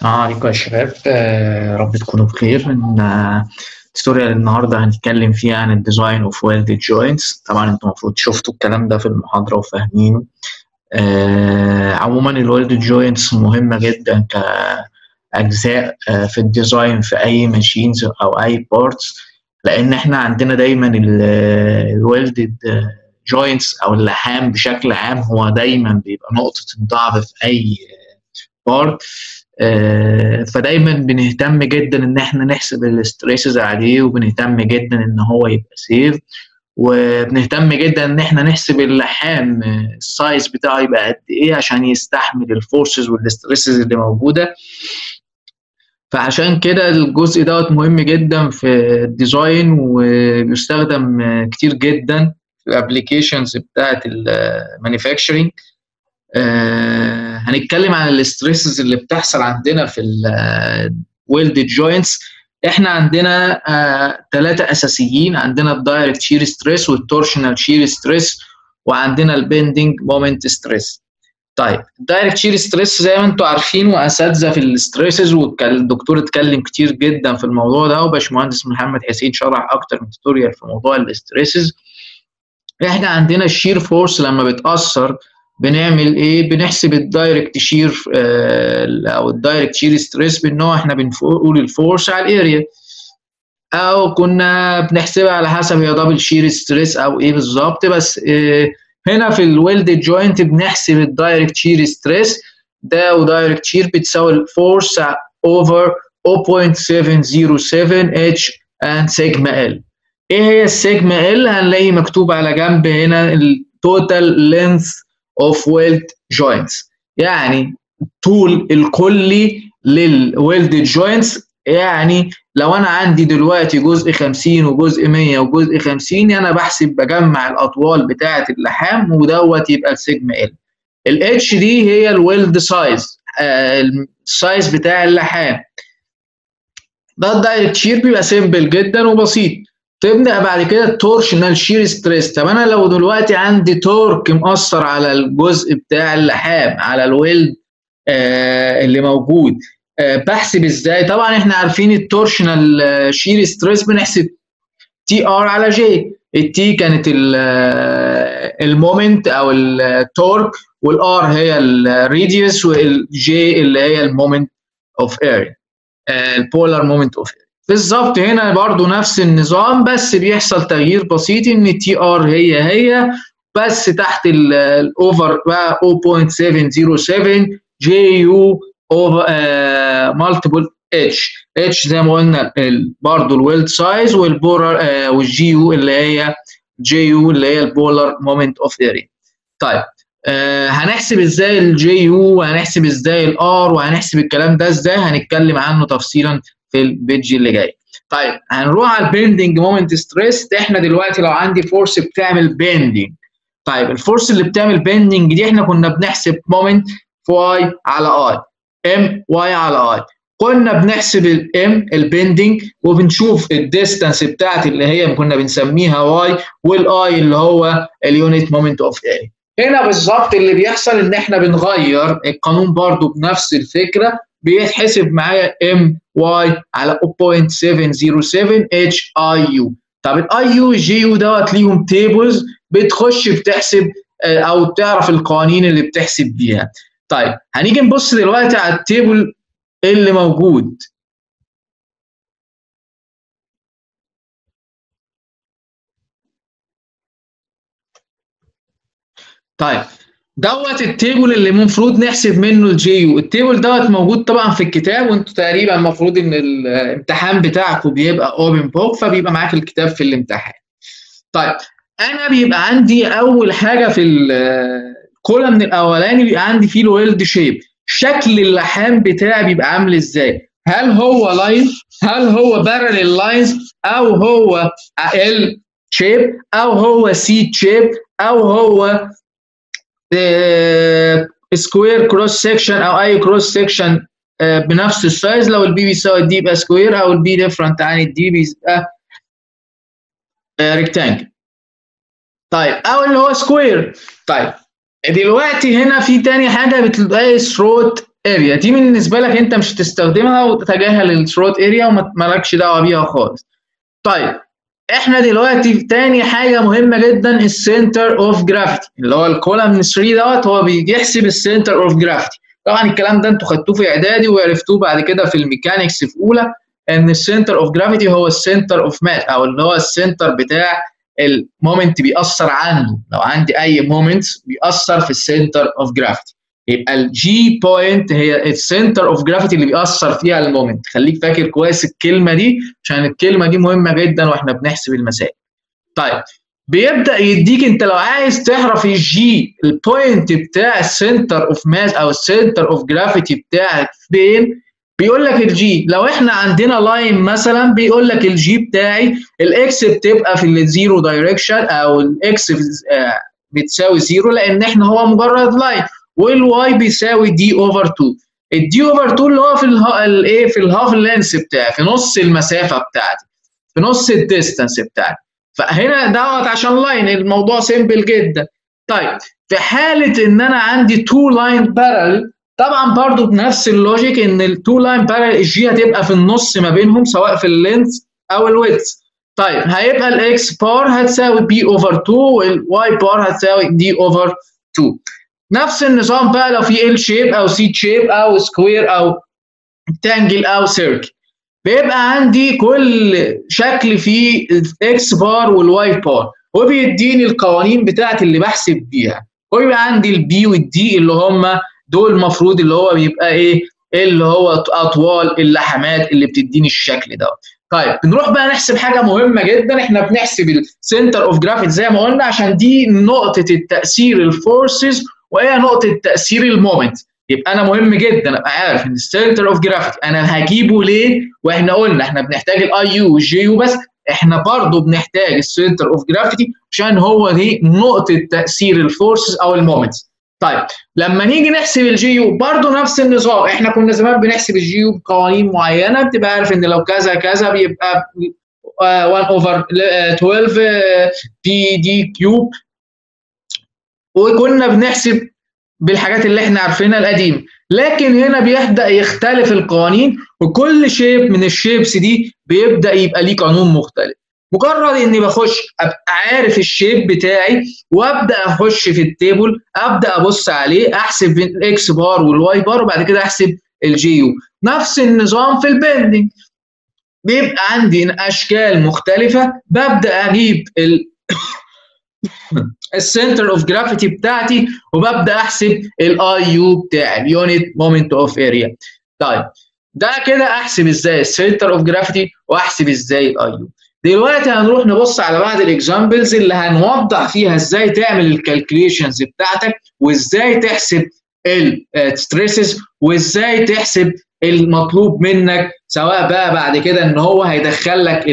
السلام عليكم يا شباب آه، رب تكونوا بخير ان آه، التوتوريال النهارده هنتكلم فيها عن الديزاين اوف ويلدد جوينتس طبعا انتوا المفروض شفتوا الكلام ده في المحاضره وفاهمينه آه، عموما الويلدد جوينتس مهمه جدا كاجزاء آه، في الديزاين في اي ماشينز او اي بارتس لان احنا عندنا دايما الويلدد جوينتس او اللحام بشكل عام هو دايما بيبقى نقطه الضعف في اي بارت آه، فدايما بنهتم جدا ان احنا نحسب الاستريسز عليه وبنهتم جدا ان هو يبقى سيف وبنهتم جدا ان احنا نحسب اللحام آه، السايز بتاعه يبقى قد ايه عشان يستحمل الفورسز والاستريسز اللي موجوده فعشان كده الجزء دوت مهم جدا في الديزاين وبيستخدم آه، كتير جدا في الابلكيشنز بتاعت المانيفاكتشرنج آه هنتكلم عن الاستريسز اللي بتحصل عندنا في الويلدد جوينتس احنا عندنا ثلاثه آه اساسيين عندنا الدايركت شير ستريس والتورشنال شير ستريس وعندنا البندنج مومنت ستريس طيب الدايركت شير ستريس زي ما انتم عارفين واساتذه في الستريسز والدكتور اتكلم كتير جدا في الموضوع ده وباشمهندس محمد حسين شرح اكتر من توتوريال في موضوع الاستريسز احنا عندنا الشير فورس لما بتاثر بنعمل ايه بنحسب الدايركت شير او الدايركت شير ستريس بان احنا بنقول الفورس على الاريا او كنا بنحسبها على حسب هي دبل شير ستريس او ايه بالظبط بس إيه هنا في الويلدد جوينت بنحسب الدايركت شير ستريس ده ودايركت شير بتساوي الفورس اوفر 0.707 اتش and سيجما ال ايه هي السيجما ال هنلاقي مكتوب على جنب هنا التوتال لينث اوف ويلد جوينتس يعني طول الكلي للويلدد جوينتس يعني لو انا عندي دلوقتي جزء 50 وجزء 100 وجزء 50 انا بحسب بجمع الاطوال بتاعه اللحام ودوت يبقى السيجما ال الاتش دي هي الويلد سايز آه السايز بتاع اللحام ده الدايركت شير بيبقى سيمبل جدا وبسيط تبدا بعد كده التورشنال شير ستريس طب انا لو دلوقتي عندي تورك مأثر على الجزء بتاع اللحام على الويلد آه اللي موجود آه بحسب ازاي طبعا احنا عارفين التورشنال شير ستريس بنحسب تي ار على جي التي كانت المومنت او التورك والار هي الريديوس والجي اللي هي المومنت اوف اريا البولار مومنت اوف اريا بالظبط هنا برضو نفس النظام بس بيحصل تغيير بسيط ان تي ار هي هي بس تحت الاوفر بقى 0.707 جي يو اوفر مالتيبل اتش اتش زي ما قلنا برضو الويلد سايز والبولر آه والجي يو اللي هي جي يو اللي هي البولار مومنت اوف اريا طيب آه هنحسب ازاي الجي يو وهنحسب ازاي الار وهنحسب الكلام ده ازاي هنتكلم عنه تفصيلا في البيج اللي جاي طيب هنروح على البيندنج مومنت ستريس احنا دلوقتي لو عندي فورس بتعمل بيندنج طيب الفورس اللي بتعمل بيندنج دي احنا كنا بنحسب مومنت في واي على اي ام واي على اي كنا بنحسب الام البيندنج وبنشوف الديستانس بتاعت اللي هي كنا بنسميها واي والاي اللي هو اليونت مومنت اوف اريا هنا بالظبط اللي بيحصل ان احنا بنغير القانون برضو بنفس الفكره بيتحسب معايا ام واي على 0.707 اتش اي يو طب الاي يو والجي يو دوت ليهم تيبلز بتخش بتحسب او بتعرف القوانين اللي بتحسب بيها طيب هنيجي نبص دلوقتي على التيبل اللي موجود طيب دوت التيبل اللي المفروض نحسب منه الجي يو التيبل دوت موجود طبعا في الكتاب وانتوا تقريبا المفروض ان الامتحان بتاعكم بيبقى اوبن بوك فبيبقى معاك الكتاب في الامتحان طيب انا بيبقى عندي اول حاجه في الكولمن الاولاني بيبقى عندي فيه الويلد شيب شكل اللحام بتاعي بيبقى عامل ازاي هل هو لاين هل هو بارل لاينز او هو ال شيب او هو سي شيب او هو سكوير كروس سكشن او اي كروس سكشن بنفس السايز لو البي بيساوي الدي يبقى سكوير او البي ديفرنت عن الدي بيبقى ريكتانجل طيب او اللي هو سكوير طيب دلوقتي هنا في تاني حاجه بتلاقي ثروت اريا دي بالنسبه لك انت مش هتستخدمها وتتجاهل الثروت اريا ومالكش دعوه بيها خالص طيب احنا دلوقتي في تاني حاجه مهمه جدا السنتر اوف جرافيتي اللي هو الكولم 3 دوت هو بيحسب السنتر اوف جرافيتي طبعا الكلام ده انتوا خدتوه في اعدادي وعرفتوه بعد كده في الميكانكس في اولى ان السنتر اوف جرافيتي هو السنتر اوف ماس او اللي هو السنتر بتاع المومنت بيأثر عنه لو عندي اي مومنت بيأثر في السنتر اوف جرافيتي يبقى الجي بوينت هي السنتر اوف جرافيتي اللي بيأثر فيها المومنت خليك فاكر كويس الكلمه دي عشان الكلمه دي مهمه جدا واحنا بنحسب المسائل طيب بيبدا يديك انت لو عايز تعرف الجي البوينت بتاع السنتر اوف ماس او السنتر اوف جرافيتي بتاعك فين بيقول لك الجي لو احنا عندنا لاين مثلا بيقول لك الجي بتاعي الاكس بتبقى في الزيرو دايركشن او الاكس بتساوي زيرو لان احنا هو مجرد لاين والواي بيساوي دي اوفر 2 الدي اوفر 2 اللي هو في الايه في الهاف لينس بتاعي في نص المسافه بتاعتي في نص الديستانس بتاعتي فهنا دوت عشان لاين الموضوع سيمبل جدا طيب في حاله ان انا عندي تو لاين بارل طبعا برضو بنفس اللوجيك ان التو لاين بارل الجي هتبقى في النص ما بينهم سواء في اللينث او الويدث طيب هيبقى الاكس بار هتساوي بي اوفر 2 والواي بار هتساوي دي اوفر 2 نفس النظام بقى لو في ال شيب او سي شيب او سكوير او تانجل او سيركل بيبقى عندي كل شكل فيه الاكس بار والواي بار وبيديني القوانين بتاعتي اللي بحسب بيها ويبقى عندي البي والدي اللي هم دول المفروض اللي هو بيبقى ايه اللي هو اطوال اللحمات اللي بتديني الشكل ده طيب بنروح بقى نحسب حاجه مهمه جدا احنا بنحسب السنتر اوف جرافيتي زي ما قلنا عشان دي نقطه التاثير الفورسز وهي نقطه تاثير المومنت يبقى انا مهم جدا ابقى عارف ان السنتر اوف جرافيتي انا هجيبه ليه واحنا قلنا احنا بنحتاج الاي يو والجي يو بس احنا برضه بنحتاج السنتر اوف جرافيتي عشان هو دي نقطه تاثير الفورسز او المومنتس طيب لما نيجي نحسب الجي يو برضه نفس النظام احنا كنا زمان بنحسب الجي يو بقوانين معينه بتبقى عارف ان لو كذا كذا بيبقى 1 اوفر 12 بي دي كيوب وكنا بنحسب بالحاجات اللي احنا عارفينها القديم لكن هنا بيبدا يختلف القوانين وكل شيب من الشيبس دي بيبدا يبقى ليه قانون مختلف مجرد اني بخش ابقى عارف الشيب بتاعي وابدا اخش في التيبل ابدا ابص عليه احسب الاكس بار والواي بار وبعد كده احسب الجي يو نفس النظام في البندنج بيبقى عندي اشكال مختلفه ببدا اجيب ال السنتر اوف جرافيتي بتاعتي وببدا احسب الاي يو بتاعي اليونت مومنت اوف اريا طيب ده كده احسب ازاي السنتر اوف جرافيتي واحسب ازاي الاي يو دلوقتي هنروح نبص على بعض الاكزامبلز اللي هنوضح فيها ازاي تعمل الكالكوليشنز بتاعتك وازاي تحسب الستريسز وازاي تحسب المطلوب منك سواء بقى بعد كده ان هو هيدخل لك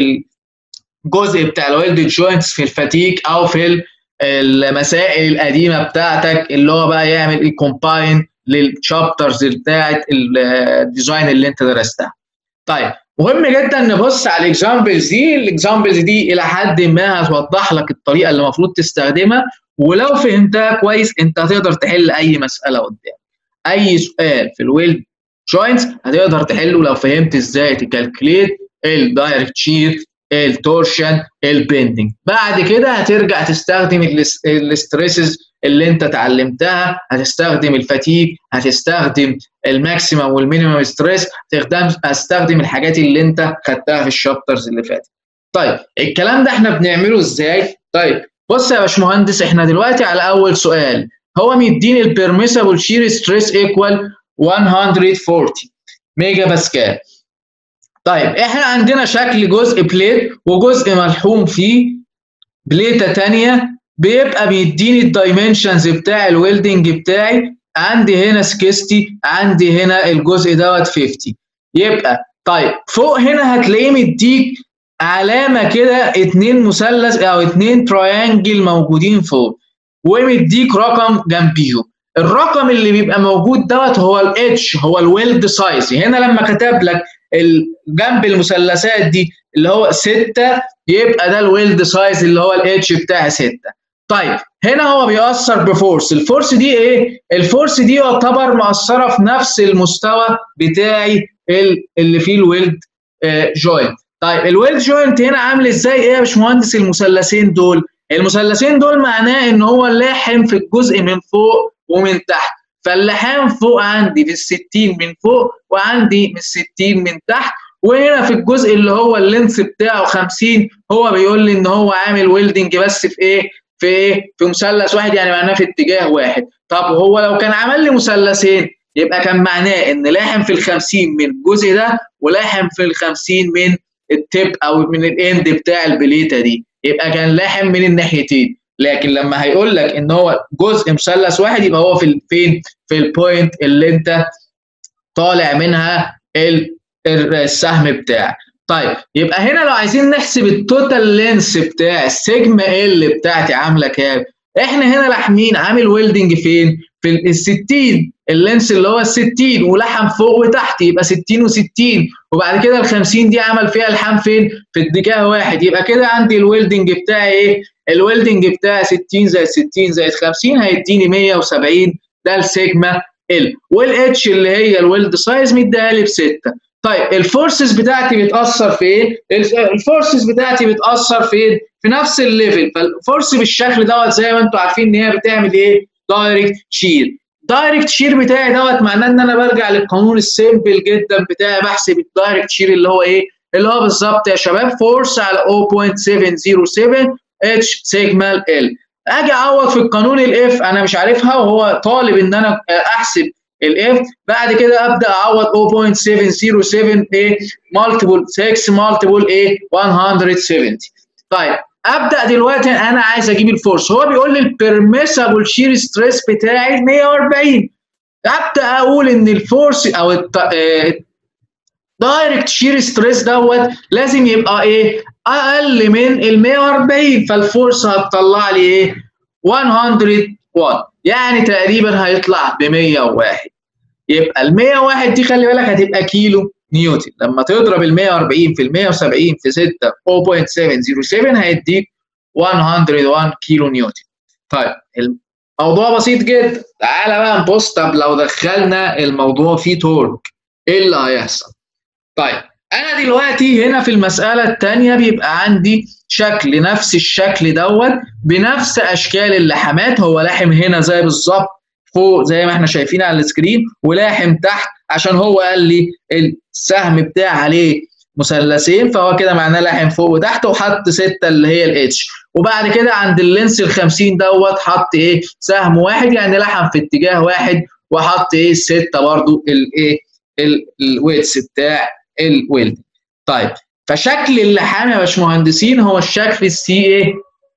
الجزء بتاع الويلد جوينتس في الفاتيك او في المسائل القديمه بتاعتك اللي هو بقى يعمل الكومباين للشابترز بتاعت الديزاين اللي انت درستها. طيب مهم جدا نبص على الاكزامبلز دي الاكزامبلز دي الى حد ما هتوضح لك الطريقه اللي المفروض تستخدمها ولو فهمتها كويس انت هتقدر تحل اي مساله قدام اي سؤال في الويلد جوينتس هتقدر تحله لو فهمت ازاي تكالكليت الدايركت شير التورشن البندنج بعد كده هترجع تستخدم الاستريسز اللي انت اتعلمتها هتستخدم الفاتيج هتستخدم الماكسيمم والمينيمم ستريس هتستخدم الحاجات اللي انت خدتها في الشابترز اللي فاتت طيب الكلام ده احنا بنعمله ازاي طيب بص يا باشمهندس احنا دلوقتي على اول سؤال هو مديني البيرميسبل شير ستريس ايكوال 140 ميجا باسكال طيب احنا عندنا شكل جزء بليت وجزء ملحوم فيه بليته ثانيه بيبقى بيديني الدايمنشنز بتاع الويلدنج بتاعي عندي هنا 60 عندي هنا الجزء دوت 50 يبقى طيب فوق هنا هتلاقيه مديك علامه كده اتنين مثلث او اتنين تراينجل موجودين فوق ومديك رقم جنبيهم الرقم اللي بيبقى موجود دوت هو الاتش هو الويلد سايز هنا لما كتب لك جنب المثلثات دي اللي هو 6 يبقى ده الويلد سايز اللي هو الاتش بتاع 6 طيب هنا هو بيأثر بفورس الفورس دي ايه الفورس دي يعتبر مأثره في نفس المستوى بتاعي اللي فيه الويلد جوينت طيب الويلد جوينت هنا عامل ازاي ايه يا باشمهندس المثلثين دول المثلثين دول معناه ان هو لاحم في الجزء من فوق ومن تحت فاللحام فوق عندي في الستين من فوق وعندي من الستين من تحت وهنا في الجزء اللي هو اللينس بتاعه 50 هو بيقول لي ان هو عامل ويلدنج بس في ايه في ايه في مثلث واحد يعني معناه في اتجاه واحد طب هو لو كان عمل لي مثلثين يبقى كان معناه ان لاحم في ال 50 من الجزء ده ولاحم في ال 50 من التيب او من الاند بتاع البليته دي يبقى كان لاحم من الناحيتين لكن لما هيقول لك ان هو جزء مثلث واحد يبقى هو في فين في البوينت اللي انت طالع منها السهم بتاعك طيب يبقى هنا لو عايزين نحسب التوتال لينس بتاع السيجما ال بتاعتي عامله كام احنا هنا لاحمين عامل ويلدنج فين في ال 60 اللينس اللي هو ال 60 ولحم فوق وتحت يبقى 60 و60 وبعد كده ال 50 دي عمل فيها لحام فين في اتجاه واحد يبقى كده عندي الويلدنج بتاعي ايه الويلدنج بتاعي 60 زائد 60 زائد 50 هيديني 170 ده السيجما ال والاتش اللي هي الويلد سايز مديها لي بسته طيب الفورسز بتاعتي بتاثر فين؟ الفورسز بتاعتي بتاثر فين؟ في نفس الليفل فالفورس بالشكل دوت زي ما انتم عارفين ان هي بتعمل ايه؟ دايركت شير دايركت شير بتاعي دوت معناه ان انا برجع للقانون السيمبل جدا بتاعي بحسب الدايركت شير اللي هو ايه؟ اللي هو بالظبط يا شباب فورس على 0.707 اتش سيجما ال اجي اعوض في القانون الاف انا مش عارفها وهو طالب ان انا احسب الاف بعد كده ابدا اعوض 0.707 ايه مالتيبل 6 مالتيبل ايه 170 طيب ابدا دلوقتي انا عايز اجيب الفورس هو بيقول لي البيرميسبل شير ستريس بتاعي 140 ابدا اقول ان الفورس او دايركت شير ستريس دوت لازم يبقى ايه اقل من ال 140 فالفورس هتطلع لي ايه 101 يعني تقريبا هيطلع ب 101 يبقى ال 101 دي خلي بالك هتبقى كيلو نيوتن لما تضرب ال 140 في ال 170 في 6 0.707 هيديك 101 كيلو نيوتن طيب الموضوع بسيط جدا تعالى بقى نبص طب لو دخلنا الموضوع فيه تورك ايه اللي هيحصل طيب انا دلوقتي هنا في المساله الثانيه بيبقى عندي شكل نفس الشكل دوت بنفس اشكال اللحامات هو لاحم هنا زي بالظبط فوق زي ما احنا شايفين على السكرين ولاحم تحت عشان هو قال لي السهم بتاعي عليه مثلثين فهو كده معناه لاحم فوق وتحت وحط ستة اللي هي الاتش وبعد كده عند اللينس ال 50 دوت حط ايه سهم واحد يعني لحم في اتجاه واحد وحط ايه الستة برضو الايه الويتس بتاع الويلد طيب فشكل اللحام يا باشمهندسين هو الشكل السي ايه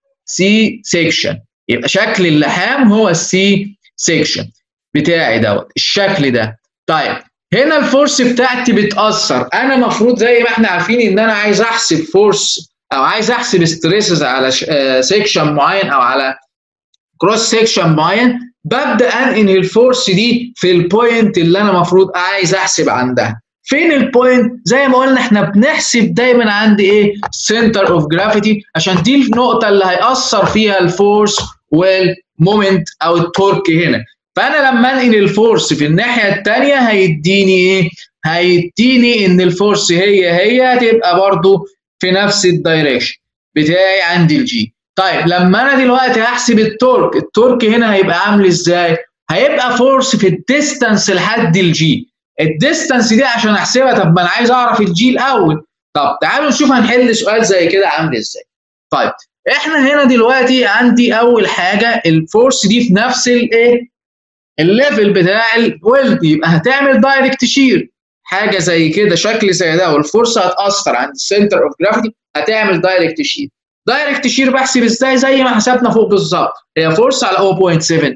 سي سيكشن يبقى شكل اللحام هو السي سيكشن بتاعي دوت الشكل ده طيب هنا الفورس بتاعتي بتاثر انا المفروض زي ما احنا عارفين ان انا عايز احسب فورس او عايز احسب ستريسز على سيكشن معين او على كروس سيكشن معين ببدا انقل الفورس دي في البوينت اللي انا المفروض عايز احسب عندها فين البوينت زي ما قلنا احنا بنحسب دايما عندي ايه سنتر اوف جرافيتي عشان دي النقطه اللي هياثر فيها الفورس والمومنت او التورك هنا فانا لما انقل الفورس في الناحيه الثانيه هيديني ايه هيديني ان الفورس هي هي هتبقى برضو في نفس الدايركشن بتاعي عند الجي طيب لما انا دلوقتي هحسب التورك التورك هنا هيبقى عامل ازاي هيبقى فورس في الديستانس لحد الجي الديستانس دي عشان احسبها طب ما انا عايز اعرف الجي الاول طب تعالوا نشوف هنحل سؤال زي كده عامل ازاي طيب احنا هنا دلوقتي عندي اول حاجه الفورس دي في نفس الايه الليفل بتاع الويلد يبقى هتعمل دايركت شير حاجه زي كده شكل زي ده والفورس هتاثر عند السنتر اوف جرافيتي هتعمل دايركت شير دايركت شير بحسب ازاي زي ما حسبنا فوق بالظبط هي فورس على 0.7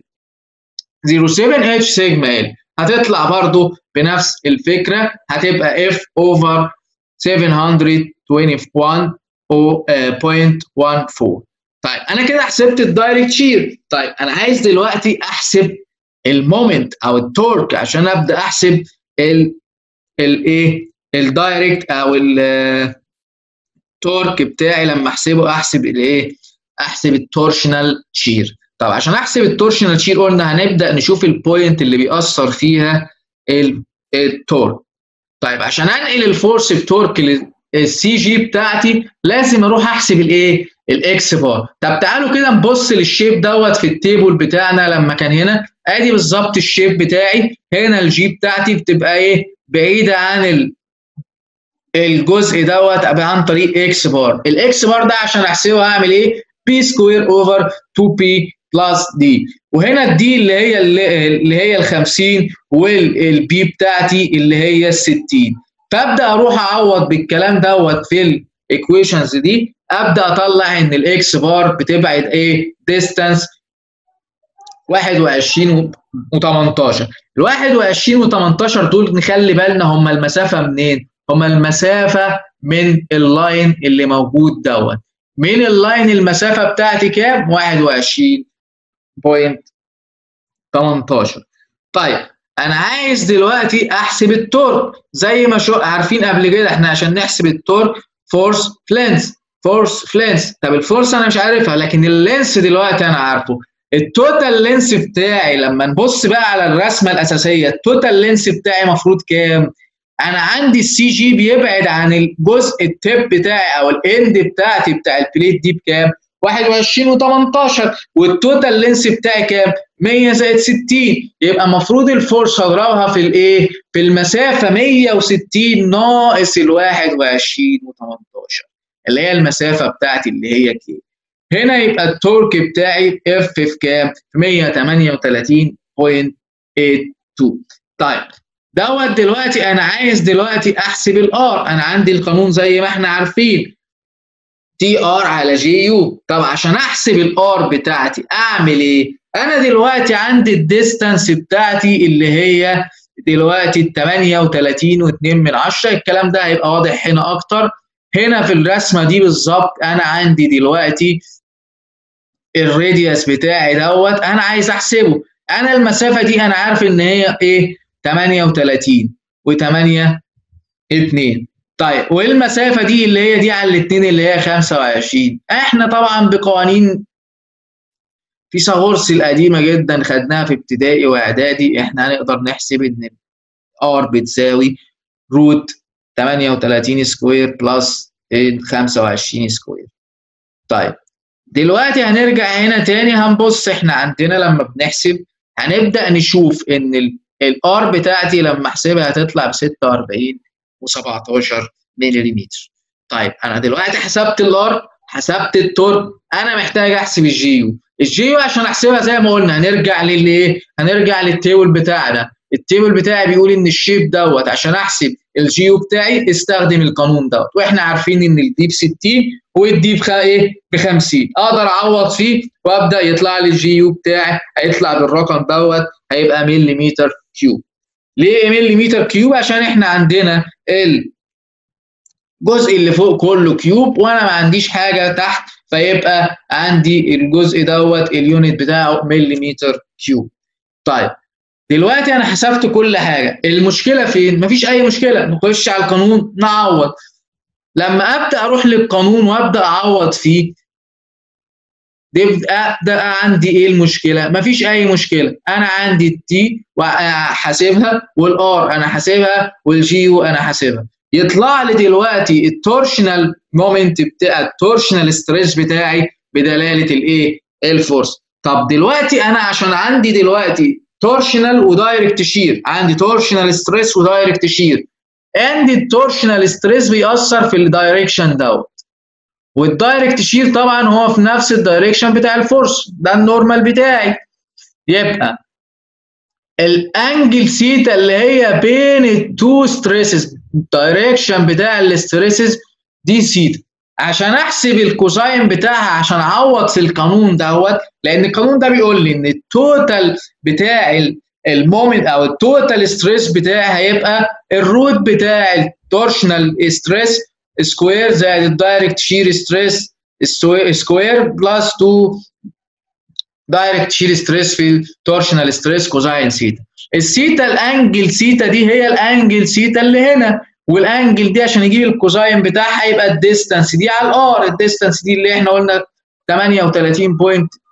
07 اتش سيجما ال هتطلع برضو بنفس الفكره هتبقى اف اوفر 721.14 طيب انا كده حسبت الدايركت شير طيب انا عايز دلوقتي احسب المومنت او التورك عشان ابدا احسب ال الايه الدايركت او التورك بتاعي لما احسبه احسب الايه احسب التورشنال شير طب عشان احسب التورشنال شير قلنا هنبدا نشوف البوينت اللي بيأثر فيها التورك طيب عشان انقل الفورس بتورك للسي جي بتاعتي لازم اروح احسب الايه الاكس بار طب تعالوا كده نبص للشيب دوت في التيبل بتاعنا لما كان هنا ادي بالظبط الشيب بتاعي هنا الجي بتاعتي بتبقى ايه بعيده عن الجزء دوت عن طريق اكس بار الاكس بار ده عشان احسبه هعمل ايه بي سكوير اوفر 2 بي بلس دي وهنا الدي اللي هي اللي هي ال 50 والبي بتاعتي اللي هي ال 60 فابدا اروح اعوض بالكلام دوت في الايكويشنز دي ابدا اطلع ان الاكس بار بتبعد ايه ديستانس 21 و18 ال 21 و18 دول نخلي بالنا هم المسافه منين؟ هم المسافه من اللاين اللي موجود دوت من اللاين المسافه بتاعتي كام؟ 21.18 طيب انا عايز دلوقتي احسب التورك زي ما شو عارفين قبل كده احنا عشان نحسب التورك فورس فلينس فورس فلينس طب الفورس انا مش عارفها لكن اللينس دلوقتي انا عارفه التوتال لينس بتاعي لما نبص بقى على الرسمه الاساسيه التوتال لينس بتاعي المفروض كام؟ انا عندي السي جي بيبعد عن الجزء التيب بتاعي او الاند بتاعتي بتاع البليت دي بكام؟ 21 و18 والتوتال لينس بتاعي كام؟ 100 زائد 60 يبقى المفروض الفورس هضربها في الايه؟ في المسافه 160 ناقص ال 21 و18 اللي هي المسافه بتاعتي اللي هي كام؟ هنا يبقى التورك بتاعي اف في كام؟ في 138.82 طيب دوت دلوقتي انا عايز دلوقتي احسب الار انا عندي القانون زي ما احنا عارفين تي ار على جي يو طب عشان احسب الار بتاعتي اعمل ايه؟ انا دلوقتي عندي الديستانس بتاعتي اللي هي دلوقتي 38 و2 من 10 الكلام ده هيبقى واضح هنا اكتر هنا في الرسمه دي بالظبط انا عندي دلوقتي الراديوس بتاعي دوت انا عايز احسبه انا المسافه دي انا عارف ان هي ايه 38 و8 2 طيب والمسافه دي اللي هي دي على الاثنين اللي هي 25 احنا طبعا بقوانين فيثاغورس القديمه جدا خدناها في ابتدائي واعدادي احنا هنقدر نحسب ان ار بتساوي روت 38 سكوير بلس 25 سكوير طيب دلوقتي هنرجع هنا تاني هنبص احنا عندنا لما بنحسب هنبدا نشوف ان الار بتاعتي لما احسبها هتطلع ب 46 و17 ملم طيب انا دلوقتي حسبت الار حسبت التورك انا محتاج احسب الجيو الجيو عشان احسبها زي ما قلنا هنرجع للايه هنرجع للتيبل بتاعنا التيبل بتاعي بيقول ان الشيب دوت عشان احسب الجيو بتاعي استخدم القانون دوت واحنا عارفين ان الدي ب 60 والدي ب ايه ب 50 اقدر اعوض فيه وابدا يطلع لي الجيو بتاعي هيطلع بالرقم دوت هيبقى مليمتر كيوب ليه مليمتر كيوب عشان احنا عندنا الجزء اللي فوق كله كيوب وانا ما عنديش حاجه تحت فيبقى عندي الجزء دوت اليونت بتاعه مليمتر كيوب طيب دلوقتي انا حسبت كل حاجه المشكله فين مفيش اي مشكله نخش على القانون نعوض لما ابدا اروح للقانون وابدا اعوض فيه ابدا عندي ايه المشكله مفيش اي مشكله انا عندي التي حاسبها والار انا حاسبها والجيو انا حاسبها يطلع لي دلوقتي التورشنال مومنت بتاع التورشنال ستريس بتاعي بدلاله الايه الفورس طب دلوقتي انا عشان عندي دلوقتي تورشنال ودايركت شير عندي تورشنال ستريس ودايركت شير اند التورشنال ستريس بيأثر في الدايركشن دوت والدايركت شير طبعا هو في نفس الدايركشن بتاع الفورس ده النورمال بتاعي يبقى الانجل سيتا اللي هي بين التو ستريسز الدايركشن بتاع الستريسز دي سيتا عشان احسب الكوساين بتاعها عشان اعوض في القانون دوت لان القانون ده بيقول لي ان التوتال بتاع المومنت او التوتال ستريس بتاعي هيبقى الروت بتاع التورشنال ستريس سكوير زائد الدايركت شير ستريس سكوير بلس 2 دايركت شير ستريس في التورشنال ستريس كوزاين سيتا السيتا الانجل سيتا دي هي الانجل سيتا اللي هنا والانجل دي عشان يجيب الكوزاين بتاعها يبقى الديستانس دي على الار الديستانس دي اللي احنا قلنا 38.82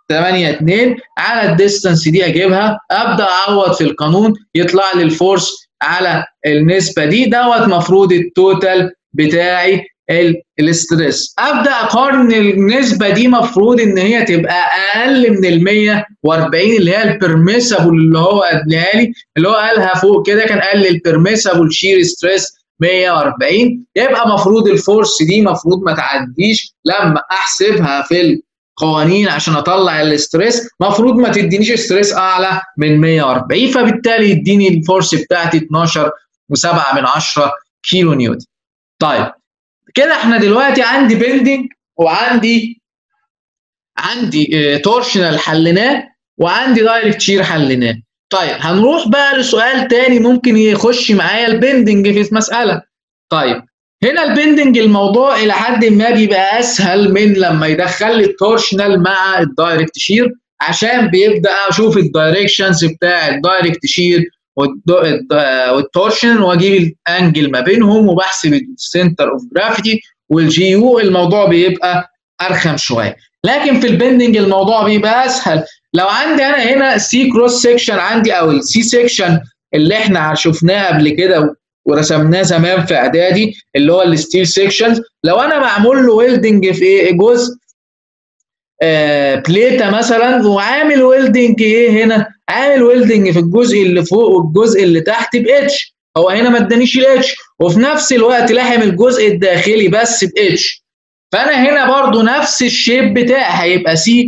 8 2 على الديستانس دي اجيبها ابدا اعوض في القانون يطلع لي الفورس على النسبه دي دوت مفروض التوتال بتاعي الاستريس ابدا اقارن النسبه دي مفروض ان هي تبقى اقل من ال 140 اللي هي البرميسبل اللي هو قالها لي اللي هو قالها فوق كده كان قال لي البرميسبل شير ستريس 140 يبقى مفروض الفورس دي مفروض ما تعديش لما احسبها في القوانين عشان اطلع الاستريس مفروض ما تدينيش ستريس اعلى من 140 فبالتالي يديني الفورس بتاعتي 12 و7 من 10 كيلو نيوتن طيب كده احنا دلوقتي عندي بيلدينج وعندي عندي تورشنال حليناه وعندي دايركت شير حليناه طيب هنروح بقى لسؤال تاني ممكن يخش معايا البندنج في المساله طيب هنا البندنج الموضوع الى حد ما بيبقى اسهل من لما يدخل لي التورشنال مع الدايركت شير عشان بيبدا اشوف الدايركشنز بتاع الدايركت شير والتورشن واجيب الانجل ما بينهم وبحسب السنتر اوف جرافيتي والجي يو الموضوع بيبقى ارخم شويه لكن في البندنج الموضوع بيبقى اسهل لو عندي انا هنا سي كروس سيكشن عندي او السي سيكشن اللي احنا شفناه قبل كده ورسمناه زمان في اعدادي اللي هو الستيل سيكشنز لو انا معمول له ويلدنج في ايه جزء آه بليته مثلا وعامل ويلدنج ايه هنا عامل ويلدنج في الجزء اللي فوق والجزء اللي تحت باتش هو هنا ما ادانيش الاتش وفي نفس الوقت لحم الجزء الداخلي بس باتش فانا هنا برضو نفس الشيب بتاعي هيبقى سي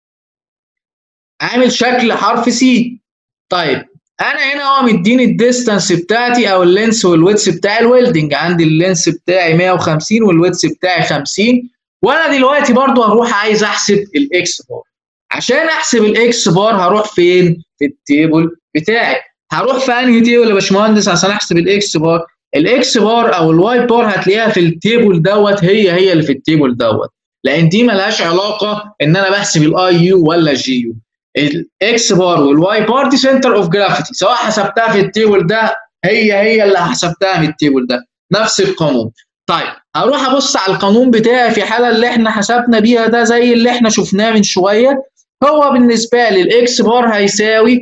عامل شكل حرف سي طيب انا هنا هو مديني الديستانس بتاعتي او اللينس والويتس بتاع الويلدنج عندي اللينس بتاعي 150 والويتس بتاعي 50 وانا دلوقتي برضو هروح عايز احسب الاكس بار عشان احسب الاكس بار هروح فين في التيبل بتاعي هروح في انهي تيبل يا باشمهندس عشان احسب الاكس بار الاكس بار او الواي بار هتلاقيها في التيبل دوت هي هي اللي في التيبل دوت لان دي ملهاش علاقه ان انا بحسب الاي يو ولا الجي يو الاكس بار والواي بار دي سنتر اوف جرافيتي سواء حسبتها في التيبل ده هي هي اللي حسبتها في التيبل ده نفس القانون طيب هروح ابص على القانون بتاعي في حاله اللي احنا حسبنا بيها ده زي اللي احنا شفناه من شويه هو بالنسبه لي الاكس بار هيساوي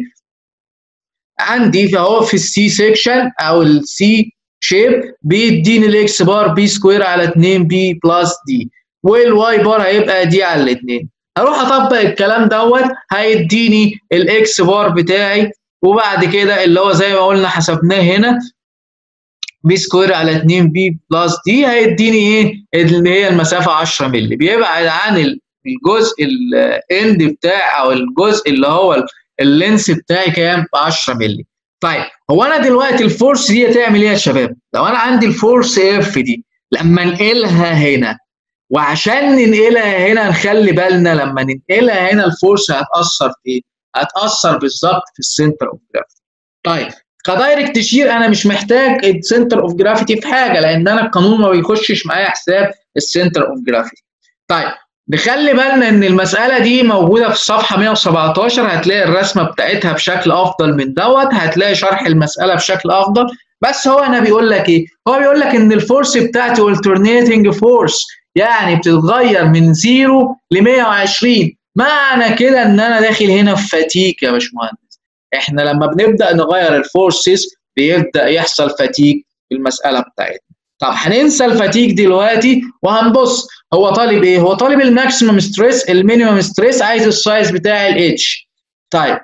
عندي فهو في السي سيكشن او السي شيب بيديني الاكس بار بي سكوير على 2 بي بلس دي والواي بار هيبقى دي على الاثنين هروح اطبق الكلام دوت هيديني الاكس بار بتاعي وبعد كده اللي هو زي ما قلنا حسبناه هنا بي سكوير على 2 بي بلس دي هيديني ايه اللي هي المسافه 10 مللي بيبعد عن الجزء الاند بتاع او الجزء اللي هو اللينس بتاعي كام 10 مللي طيب هو انا دلوقتي الفورس دي هتعمل ايه يا شباب لو انا عندي الفورس اف دي لما انقلها هنا وعشان ننقلها هنا نخلي بالنا لما ننقلها هنا الفورس هتاثر في ايه هتاثر بالظبط في السنتر اوف جرافيتي طيب كدايركت شير انا مش محتاج السنتر اوف جرافيتي في حاجه لان انا القانون ما بيخشش معايا حساب السنتر اوف جرافيتي طيب نخلي بالنا ان المساله دي موجوده في الصفحه 117 هتلاقي الرسمه بتاعتها بشكل افضل من دوت هتلاقي شرح المساله بشكل افضل بس هو هنا بيقول لك ايه هو بيقول لك ان الفورس بتاعتي alternating فورس يعني بتتغير من 0 ل 120 معنى كده ان انا داخل هنا في فتيك يا باشمهندس احنا لما بنبدا نغير الفورسز بيبدا يحصل فتيك في المساله بتاعتنا طب هننسى الفتيك دلوقتي وهنبص هو طالب ايه هو طالب الماكسيمم ستريس المينيمم ستريس عايز السايز بتاع الاتش طيب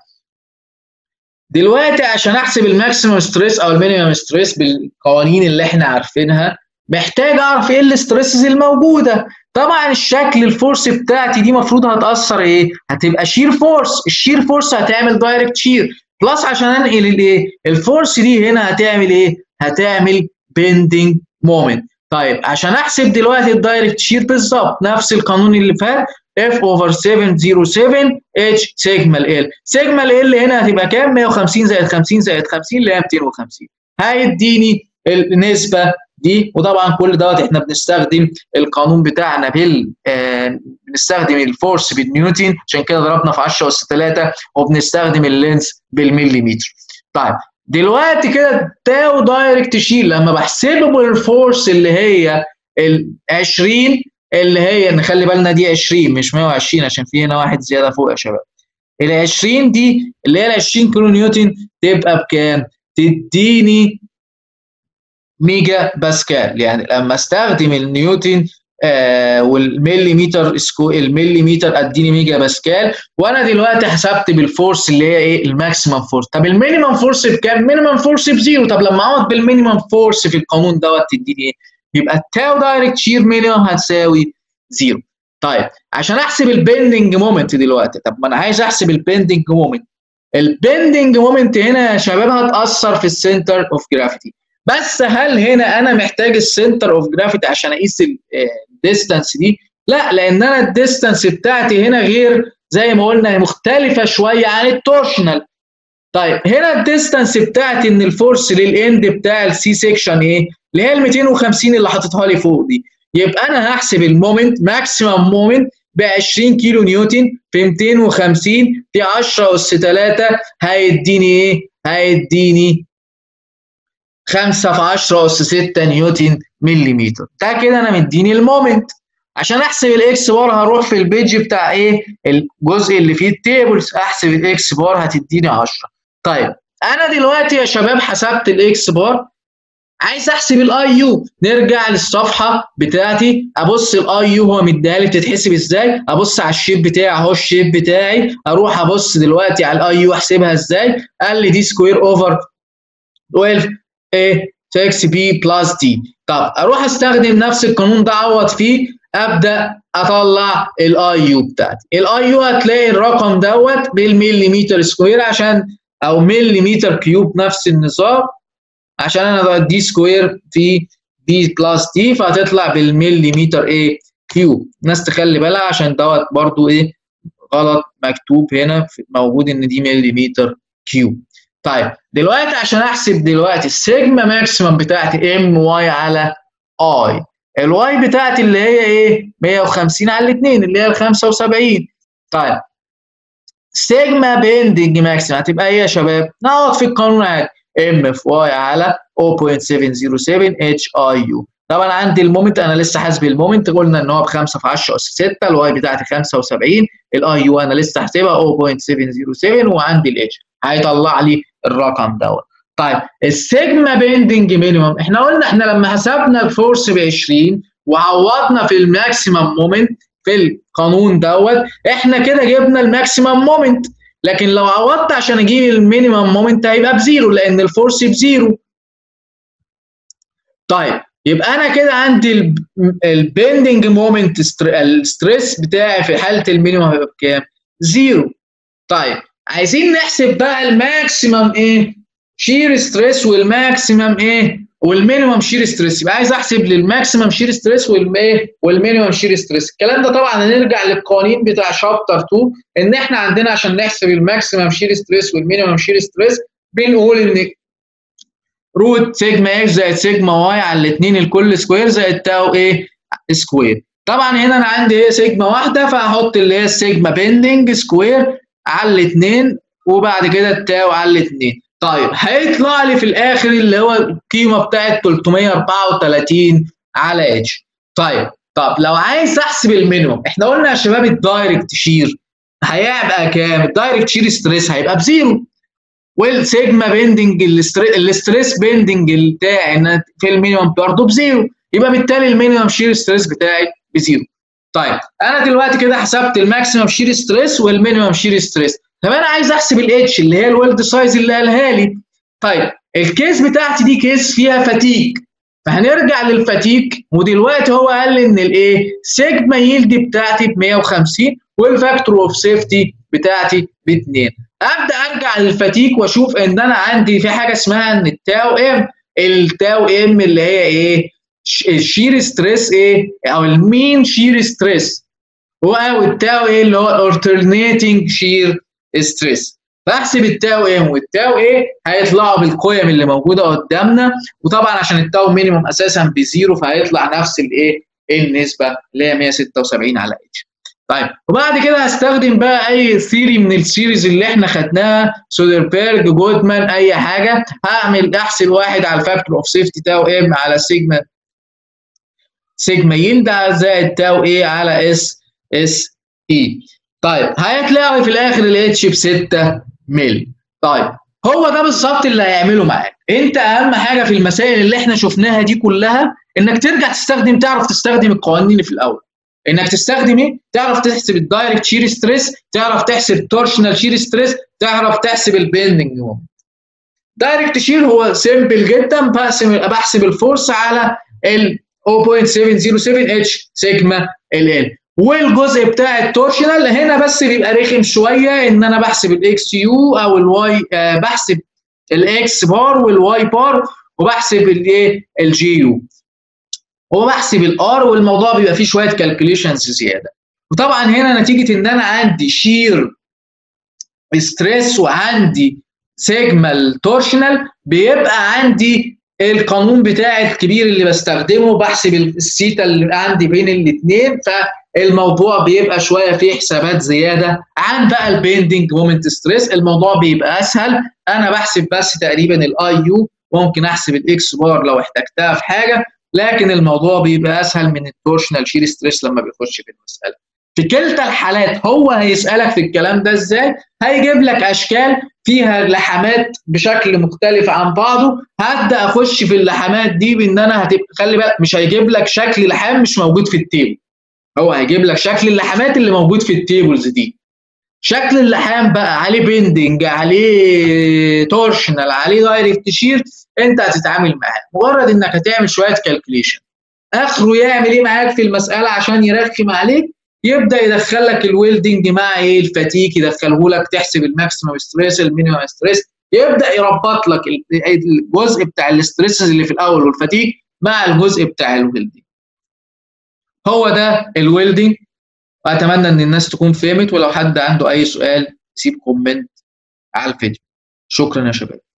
دلوقتي عشان احسب الماكسيمم ستريس او المينيمم ستريس بالقوانين اللي احنا عارفينها محتاج اعرف ايه الستريسز الموجوده طبعا الشكل الفورس بتاعتي دي المفروض هتاثر ايه هتبقى شير فورس الشير فورس هتعمل دايركت شير بلس عشان انقل الايه الفورس دي هنا هتعمل ايه هتعمل بيندنج مومنت طيب عشان احسب دلوقتي الدايركت شير بالظبط نفس القانون اللي فات F over 707 H سيجما ال سيجما ال هنا هتبقى كام 150 زائد 50 زائد 50 اللي هي 250 هيديني النسبه دي وطبعا كل دوت احنا بنستخدم القانون بتاعنا بال آه بنستخدم الفورس بالنيوتن عشان كده ضربنا في 10 اس 3 وبنستخدم اللينس بالمليمتر طيب دلوقتي كده تاو دايركت شيل لما بحسبه بالفورس اللي هي ال 20 اللي هي نخلي بالنا دي 20 مش 120 عشان في هنا واحد زياده فوق يا شباب ال 20 دي اللي هي ال 20 كيلو نيوتن تبقى بكام؟ تديني ميجا باسكال يعني لما استخدم النيوتن آه والمليمتر سكو المليمتر اديني ميجا باسكال وانا دلوقتي حسبت بالفورس اللي هي ايه الماكسيمم فورس طب المينيمم فورس بكام؟ مينيمم فورس بزيرو طب لما اقعد بالمينيمم فورس في القانون دوت تديني ايه؟ يبقى التاو دايركت شير مينيمم هتساوي زيرو طيب عشان احسب البندنج مومنت دلوقتي طب ما انا عايز احسب البندنج مومنت البندنج مومنت هنا يا شباب هتاثر في السنتر اوف جرافيتي بس هل هنا انا محتاج السنتر اوف جرافيتي عشان اقيس الديستانس دي لا لان انا الديستانس بتاعتي هنا غير زي ما قلنا مختلفه شويه عن التورشنال طيب هنا الديستانس بتاعتي ان الفورس للاند بتاع السي سيكشن ايه اللي هي ال 250 اللي حاططها لي فوق دي يبقى انا هحسب المومنت ماكسيمم مومنت ب 20 كيلو نيوتن في 250 في 10 اس 3 هيديني ايه؟ هيديني 5 في 10 اس 6 نيوتن مليمتر ده كده انا مديني المومنت عشان احسب الاكس بار هروح في البيج بتاع ايه الجزء اللي فيه التيبلز احسب الاكس بار هتديني 10 طيب انا دلوقتي يا شباب حسبت الاكس بار عايز احسب الاي يو نرجع للصفحه بتاعتي ابص الاي يو هو مديها لي بتتحسب ازاي ابص على الشيب بتاعي اهو الشيب بتاعي اروح ابص دلوقتي على الاي يو احسبها ازاي قال لي دي سكوير اوفر 12 ايه 6 بي بلس دي طب اروح استخدم نفس القانون ده اعوض فيه ابدا اطلع الاي يو بتاعتي الاي يو هتلاقي الرقم دوت بالمليمتر سكوير عشان او مليمتر كيوب نفس النظام عشان انا دي سكوير في بي بلس دي فهتطلع بالمليمتر ايه كيوب الناس تخلي بالها عشان دوت برضو ايه غلط مكتوب هنا موجود ان دي مليمتر كيوب طيب دلوقتي عشان احسب دلوقتي السيجما ماكسيمم بتاعتي ام واي على اي الواي بتاعتي اللي هي ايه 150 على الاثنين اللي هي ال 75 طيب سيجما بيندنج ماكسيمم هتبقى ايه يا شباب نقعد في القانون عادي ام في واي على 0.707 اتش اي يو طبعا عندي المومنت انا لسه حاسب المومنت قلنا ان هو ب 5 في 10 اس 6 الواي بتاعتي 75 الاي يو انا لسه حاسبها 0.707 وعندي الاتش هيطلع لي الرقم دوت طيب السيجما بيندنج مينيمم احنا قلنا احنا لما حسبنا الفورس ب 20 وعوضنا في الماكسيمم مومنت في القانون دوت احنا كده جبنا الماكسيمم مومنت لكن لو عوضت عشان اجيب المينيمم مومنت هيبقى بزيرو لان الفورس بزيرو طيب يبقى انا كده عندي البندنج مومنت الستريس بتاعي في حاله المينيمم هيبقى بكام؟ زيرو طيب عايزين نحسب بقى الماكسيمم ايه؟ شير ستريس والماكسيمم ايه؟ والمينيمم شير ستريس يبقى عايز احسب للماكسيمم شير ستريس والايه؟ والمينيمم شير ستريس الكلام ده طبعا هنرجع للقوانين بتاع شابتر 2 ان احنا عندنا عشان نحسب الماكسيمم شير ستريس والمينيمم شير ستريس بنقول ان روت سيجما اكس زائد سيجما واي على الاثنين الكل سكوير زائد تاو ايه سكوير طبعا هنا انا عندي ايه سيجما واحده فهحط اللي هي السيجما بيندنج سكوير على الاثنين وبعد كده التاو على الاثنين طيب هيطلع لي في الاخر اللي هو القيمه بتاعت 334 على اتش طيب طب لو عايز احسب المينيموم احنا قلنا يا شباب الدايركت شير هيبقى كام الدايركت شير ستريس هيبقى بزيرو والسيجما بيندنج الاستريس بيندنج بتاعي في المينيمم برضه بزيرو يبقى بالتالي المينيمم شير ستريس بتاعي بزيرو طيب انا دلوقتي كده حسبت الماكسيمم شير ستريس والمينيمم شير ستريس طب انا عايز احسب الاتش اللي هي الويلد سايز اللي قالها لي طيب الكيس بتاعتي دي كيس فيها فتيك فهنرجع للفتيك ودلوقتي هو قال لي ان الايه سيجما يلد بتاعتي ب 150 والفاكتور اوف سيفتي بتاعتي ب 2 ابدا ارجع للفتيك واشوف ان انا عندي في حاجه اسمها ان التاو ام التاو ام اللي هي ايه الشير ستريس ايه او المين شير ستريس او التاو ايه اللي هو الاولترنيتنج شير ستريس فاحسب التاو ام والتاو ايه هيطلعوا بالقيم اللي موجوده قدامنا وطبعا عشان التاو مينيموم اساسا بزيرو فهيطلع نفس الايه النسبه اللي هي 176 على اتش طيب وبعد كده هستخدم بقى اي ثيري من السيريز اللي احنا خدناها سودربيرج جودمان اي حاجه هعمل احسب واحد على الفاكتور اوف سيفتي تاو ام على سيجما سيجما يلد زائد تاو ايه على اس اس اي طيب هيتلاقي في الاخر الاتش ب 6 مللي طيب هو ده بالظبط اللي هيعمله معاك انت اهم حاجه في المسائل اللي احنا شفناها دي كلها انك ترجع تستخدم تعرف تستخدم القوانين اللي في الاول انك تستخدم ايه تعرف تحسب الدايركت شير ستريس تعرف تحسب التورشنال شير ستريس تعرف تحسب البيندنج مومنت دايركت شير هو سيمبل جدا بحسب بحسب الفورس على ال 0.707 اتش سيجما ال ال والجزء بتاع التورشنال هنا بس بيبقى رخم شويه ان انا بحسب الاكس يو او الواي آه بحسب الاكس بار والواي بار وبحسب الايه الجي يو وبحسب الار والموضوع بيبقى فيه شويه كالكوليشنز زياده وطبعا هنا نتيجه ان انا عندي شير ستريس وعندي سيجما تورشنال بيبقى عندي القانون بتاعي الكبير اللي بستخدمه بحسب السيتا اللي عندي بين الاثنين فالموضوع بيبقى شويه فيه حسابات زياده عن بقى البيندنج مومنت ستريس الموضوع بيبقى اسهل انا بحسب بس تقريبا الاي يو ممكن احسب الاكس بار لو احتجتها في حاجه لكن الموضوع بيبقى اسهل من التورشنال شير ستريس لما بيخش في المساله في كلتا الحالات هو هيسالك في الكلام ده ازاي هيجيب لك اشكال فيها لحمات بشكل مختلف عن بعضه هبدا اخش في اللحمات دي بان انا هتبقى خلي بالك مش هيجيب لك شكل لحام مش موجود في التيبل هو هيجيب لك شكل اللحمات اللي موجود في التيبلز دي شكل اللحام بقى عليه بيندنج عليه تورشنال عليه دايركت شير انت هتتعامل معاه مجرد انك هتعمل شويه كالكوليشن اخره يعمل ايه معاك في المساله عشان يرخم عليك يبدا يدخل لك الويلدنج مع ايه الفتيك يدخله لك تحسب الماكسيمم ستريس المينيمم ستريس يبدا يربط لك الجزء بتاع الاستريسز اللي في الاول والفتيك مع الجزء بتاع الويلدنج هو ده الويلدنج واتمنى ان الناس تكون فهمت ولو حد عنده اي سؤال يسيب كومنت على الفيديو شكرا يا شباب